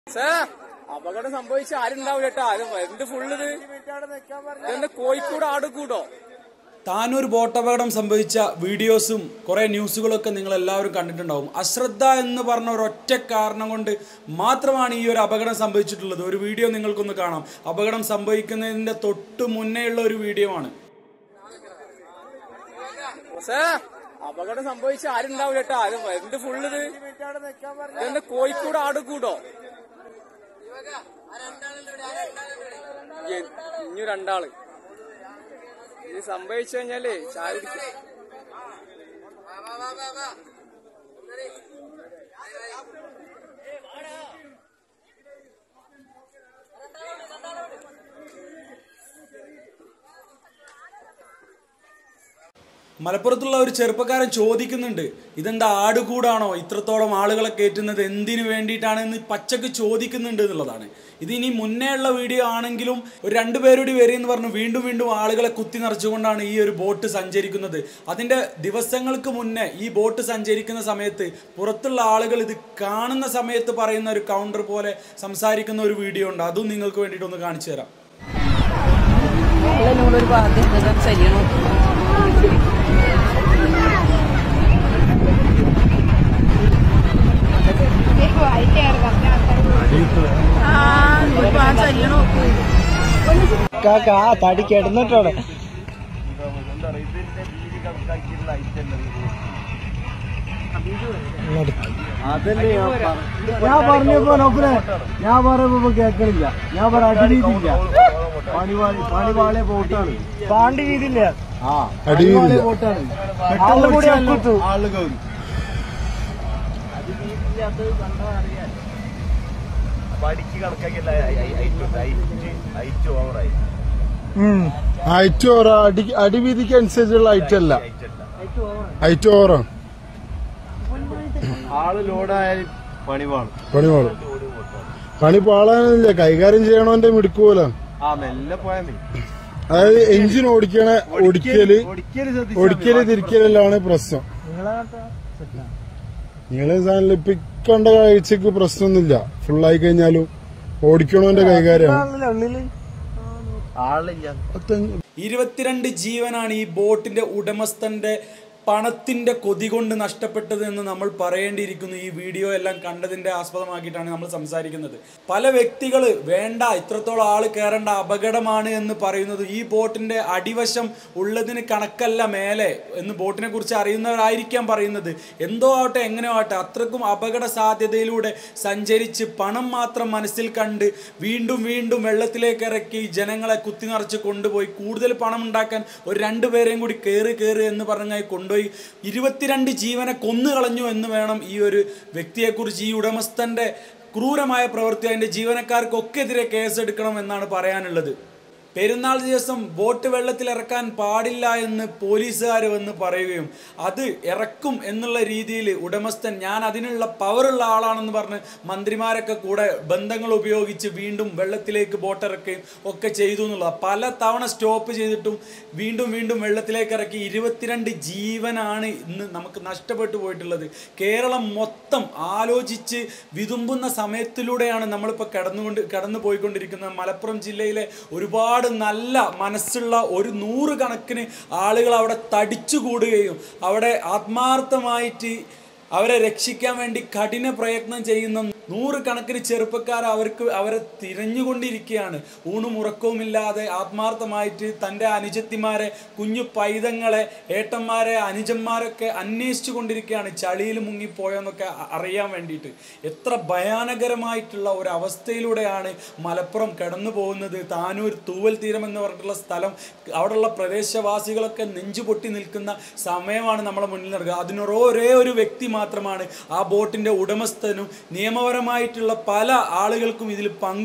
sir അപകടം സംഭവിച്ച ആരുണ്ടാവില്ല കേട്ടോ അത് എന്ത് ഫുള്ള് ഇത് ഇതെന്താ കോഴിക്കോട് ആടുകൂടോ താനൂർ ബോട്ട് അപകടം സംഭവിച്ച വീഡിയോസും കുറേ ന്യൂസുകളൊക്കെ നിങ്ങൾ എല്ലാവരും കണ്ടിട്ടുണ്ടാവും അശ്രദ്ധ എന്ന് പറഞ്ഞ ഒരൊറ്റ കാരണം കൊണ്ട് മാത്രമാണ് ഈ ഒരു അപകടം സംഭവിച്ചിട്ടുള്ളത് ഒരു വീഡിയോ നിങ്ങൾക്കൊന്ന് കാണാം അപകടം സംഭവിക്കുന്നതിൻ്റെ തൊട്ട് മുന്നേയുള്ള ഒരു വീഡിയോ ആണ് സാർ അപകടം സംഭവിച്ച ആരുണ്ടാവില്ല കേട്ടോ അത് എന്ത് ഫുള്ള് ഇത് ഇതെന്താ കോഴിക്കോട് ആടുകൂടോ ഇനി രണ്ടാള് ഇത് സംഭവിച്ചു കഴിഞ്ഞാലേ ചായ കുടിക്കും മലപ്പുറത്തുള്ള ഒരു ചെറുപ്പക്കാരൻ ചോദിക്കുന്നുണ്ട് ഇതെന്താ ആടുകൂടാണോ ഇത്രത്തോളം ആളുകളെ കയറ്റുന്നത് എന്തിനു വേണ്ടിയിട്ടാണ് എന്ന് പച്ചക്ക് ചോദിക്കുന്നുണ്ട് എന്നുള്ളതാണ് ഇത് ഇനി മുന്നേ ഉള്ള വീഡിയോ ആണെങ്കിലും ഒരു രണ്ടുപേരൂടി വരികയെന്ന് പറഞ്ഞു വീണ്ടും വീണ്ടും ആളുകളെ കുത്തി നിറച്ചുകൊണ്ടാണ് ഈ ഒരു ബോട്ട് സഞ്ചരിക്കുന്നത് അതിൻ്റെ ദിവസങ്ങൾക്ക് മുന്നേ ഈ ബോട്ട് സഞ്ചരിക്കുന്ന സമയത്ത് പുറത്തുള്ള ആളുകൾ ഇത് കാണുന്ന സമയത്ത് പറയുന്ന ഒരു കൗണ്ടർ പോലെ സംസാരിക്കുന്ന ഒരു വീഡിയോ ഉണ്ട് അതും നിങ്ങൾക്ക് വേണ്ടിയിട്ട് ഒന്ന് കാണിച്ചു തരാം നിങ്ങളൊരു ബാധ്യത ശരിയാണോ കാക്ക ആ തടി കിടന്നിട്ടാണ് ഞാൻ പറഞ്ഞപ്പോ നോക്കണേ ഞാൻ പറഞ്ഞപ്പോ കേക്കണില്ല ഞാൻ പറ അടിവീതില്ല പണിവാളി പണിവാളെ ബോട്ടാണ് പാണ്ടി വീതില്ല ആ അടിവാളെ ബോട്ടാണ് ആള് കൂടി അക്കുത്തു ആള് കയറി ഹൈറ്റ് ഓവർ അടി അടിവീതിക്ക് അനുസരിച്ചുള്ള ഹൈറ്റ് അല്ല ഹൈറ്റ് ഓവറാണ് ആള് ലോഡായാലും പണിവാളും പണി പാടും പണി പാളാനില്ല കൈകാര്യം ചെയ്യണോന്റെ മിടുക്ക് പോലെ ആ മെല്ലെ പോയാൽ മതി അതായത് എഞ്ചിൻ ഓടിക്കണ ഓടിക്കല് ഒടിക്കല് ഒടിക്കല് തിരിക്കലെല്ലാം പ്രശ്നം നിങ്ങളെ സാധനം ഇപ്പൊ കണ്ട കാഴ്ചക്ക് പ്രശ്നമൊന്നുമില്ല ഫുള്ളായി കഴിഞ്ഞാലും ഓടിക്കണോന്റെ കൈകാര്യമാണ് ഉള്ളില് ആളില്ല ഇരുപത്തിരണ്ട് ജീവനാണ് ഈ ബോട്ടിന്റെ ഉടമസ്ഥന്റെ പണത്തിന്റെ കൊതി കൊണ്ട് നഷ്ടപ്പെട്ടത് എന്ന് നമ്മൾ പറയേണ്ടിയിരിക്കുന്നു ഈ വീഡിയോ എല്ലാം കണ്ടതിന്റെ ആസ്പദമാക്കിയിട്ടാണ് നമ്മൾ സംസാരിക്കുന്നത് പല വ്യക്തികൾ വേണ്ട ഇത്രത്തോളം ആൾ കയറേണ്ട അപകടമാണ് എന്ന് പറയുന്നത് ഈ ബോട്ടിന്റെ അടിവശം ഉള്ളതിന് കണക്കല്ല മേലെ എന്ന് ബോട്ടിനെ കുറിച്ച് അറിയുന്നവരായിരിക്കാം പറയുന്നത് എന്തോ ആവട്ടെ എങ്ങനെയോ ആവട്ടെ അത്രക്കും അപകട സാധ്യതയിലൂടെ സഞ്ചരിച്ച് പണം മാത്രം മനസ്സിൽ കണ്ട് വീണ്ടും വീണ്ടും വെള്ളത്തിലേക്ക് ഇറക്കി ജനങ്ങളെ കുത്തി നിറച്ച് കൊണ്ടുപോയി കൂടുതൽ പണം ഉണ്ടാക്കാൻ ഒരു രണ്ടുപേരെയും കൂടി കയറി കയറി എന്ന് പറഞ്ഞാൽ കൊണ്ടുപോയി ഇരുപത്തിരണ്ട് ജീവനെ കൊന്നു കളഞ്ഞു എന്ന് വേണം ഈ ഒരു വ്യക്തിയെക്കുറിച്ച് ഈ ഉടമസ്ഥന്റെ ക്രൂരമായ പ്രവൃത്തി അതിൻ്റെ ജീവനക്കാർക്കൊക്കെ എതിരെ കേസെടുക്കണം എന്നാണ് പറയാനുള്ളത് പെരുന്നാൾ ദിവസം ബോട്ട് വെള്ളത്തിൽ ഇറക്കാൻ പാടില്ല എന്ന് പോലീസുകാർ വന്ന് പറയുകയും അത് ഇറക്കും എന്നുള്ള രീതിയിൽ ഉടമസ്ഥൻ ഞാൻ അതിനുള്ള പവറുള്ള ആളാണെന്ന് പറഞ്ഞ് മന്ത്രിമാരൊക്കെ കൂടെ ബന്ധങ്ങൾ ഉപയോഗിച്ച് വീണ്ടും വെള്ളത്തിലേക്ക് ബോട്ട് ഇറക്കുകയും ഒക്കെ ചെയ്തു എന്നുള്ളത് പല തവണ സ്റ്റോപ്പ് ചെയ്തിട്ടും വീണ്ടും വീണ്ടും വെള്ളത്തിലേക്ക് ഇറക്കി ഇരുപത്തിരണ്ട് ജീവനാണ് ഇന്ന് നമുക്ക് നഷ്ടപ്പെട്ടു പോയിട്ടുള്ളത് കേരളം മൊത്തം ആലോചിച്ച് വിതുമ്പുന്ന സമയത്തിലൂടെയാണ് നമ്മളിപ്പോൾ കടന്നുകൊണ്ട് കടന്നു പോയിക്കൊണ്ടിരിക്കുന്നത് മലപ്പുറം ജില്ലയിലെ ഒരുപാട് നല്ല മനസ്സുള്ള ഒരു നൂറ് കണക്കിന് ആളുകൾ അവിടെ തടിച്ചു കൂടുകയും അവിടെ ആത്മാർത്ഥമായിട്ട് അവരെ രക്ഷിക്കാൻ വേണ്ടി കഠിന പ്രയത്നം ചെയ്യുന്ന നൂറുകണക്കിന് ചെറുപ്പക്കാർ അവർക്ക് അവരെ തിരഞ്ഞുകൊണ്ടിരിക്കുകയാണ് ഊണും ഉറക്കവുമില്ലാതെ ആത്മാർത്ഥമായിട്ട് തൻ്റെ അനുജത്തിമാരെ കുഞ്ഞു പൈതങ്ങളെ ഏട്ടന്മാരെ അനുജന്മാരൊക്കെ അന്വേഷിച്ചു കൊണ്ടിരിക്കുകയാണ് ചളിയിൽ മുങ്ങിപ്പോയെന്നൊക്കെ അ- അറിയാൻ വേണ്ടിയിട്ട് എത്ര ഭയാനകരമായിട്ടുള്ള ഒരു അവസ്ഥയിലൂടെയാണ് മലപ്പുറം കടന്നു പോകുന്നത് താനൂർ തൂവൽ തീരം എന്ന് പറഞ്ഞിട്ടുള്ള സ്ഥലം അവിടെയുള്ള പ്രദേശവാസികളൊക്കെ നെഞ്ചു പൊട്ടി നിൽക്കുന്ന സമയമാണ് നമ്മളെ മുന്നിൽ നടക്കുക അതിനൊരു ഒരേ ഒരു വ്യക്തി മാത്രമാണ് ആ ബോട്ടിൻ്റെ ഉടമസ്ഥനും നിയമപരമായിട്ടുള്ള പല ആളുകൾക്കും ഇതിൽ പങ്കുണ്ട്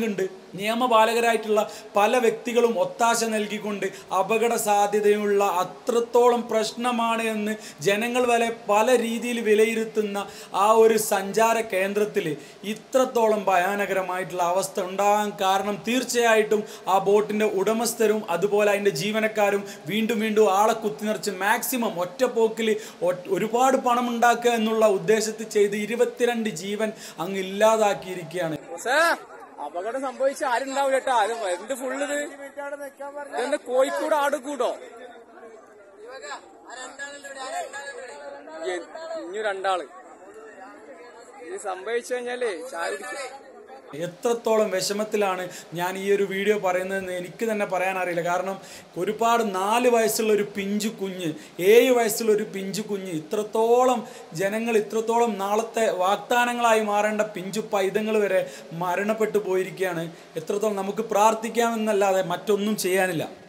നിയമപാലകരായിട്ടുള്ള പല വ്യക്തികളും ഒത്താശ നൽകിക്കൊണ്ട് അപകട സാധ്യതയുള്ള അത്രത്തോളം പ്രശ്നമാണ് എന്ന് ജനങ്ങൾ വരെ പല രീതിയിൽ വിലയിരുത്തുന്ന ആ ഒരു സഞ്ചാര കേന്ദ്രത്തിൽ ഇത്രത്തോളം ഭയാനകരമായിട്ടുള്ള അവസ്ഥ ഉണ്ടാകാൻ കാരണം തീർച്ചയായിട്ടും ആ ബോട്ടിൻ്റെ ഉടമസ്ഥരും അതുപോലെ അതിൻ്റെ ജീവനക്കാരും വീണ്ടും വീണ്ടും ആളെ കുത്തിനിറച്ച് മാക്സിമം ഒറ്റപ്പോക്കിൽ ഒരുപാട് പണം ഉണ്ടാക്കുക എന്നുള്ള ഉദ്ദേശത്തിൽ ചെയ്ത് ഇരുപത്തിരണ്ട് ജീവൻ അങ്ങ് ഇല്ലാതാക്കിയിരിക്കുകയാണ് പക്ഷേ അപകടം സംഭവിച്ച ആരും ഉണ്ടാവില്ല കേട്ടോ അത് എന്ത് ഫുള്ള് ഇത് ഇതെന്താ കോഴിക്കോട് ആടുകൂടോ എ- ഇനി രണ്ടാള് ഇത് സംഭവിച്ചു കഴിഞ്ഞാലേ ചായ കുടിക്കും എത്രത്തോളം വിഷമത്തിലാണ് ഞാൻ ഈ ഒരു വീഡിയോ പറയുന്നതെന്ന് എനിക്ക് തന്നെ പറയാൻ അറിയില്ല കാരണം ഒരുപാട് നാല് വയസ്സുള്ള ഒരു പിഞ്ചു കുഞ്ഞ് ഏഴ് വയസ്സുള്ള ഒരു പിഞ്ചു കുഞ്ഞ് ഇത്രത്തോളം ജനങ്ങൾ ഇത്രത്തോളം നാളത്തെ വാഗ്ദാനങ്ങളായി മാറേണ്ട പിഞ്ചു പൈതങ്ങൾ വരെ മരണപ്പെട്ടു പോയിരിക്കുകയാണ് എത്രത്തോളം നമുക്ക് പ്രാർത്ഥിക്കാമെന്നല്ലാതെ മറ്റൊന്നും ചെയ്യാനില്ല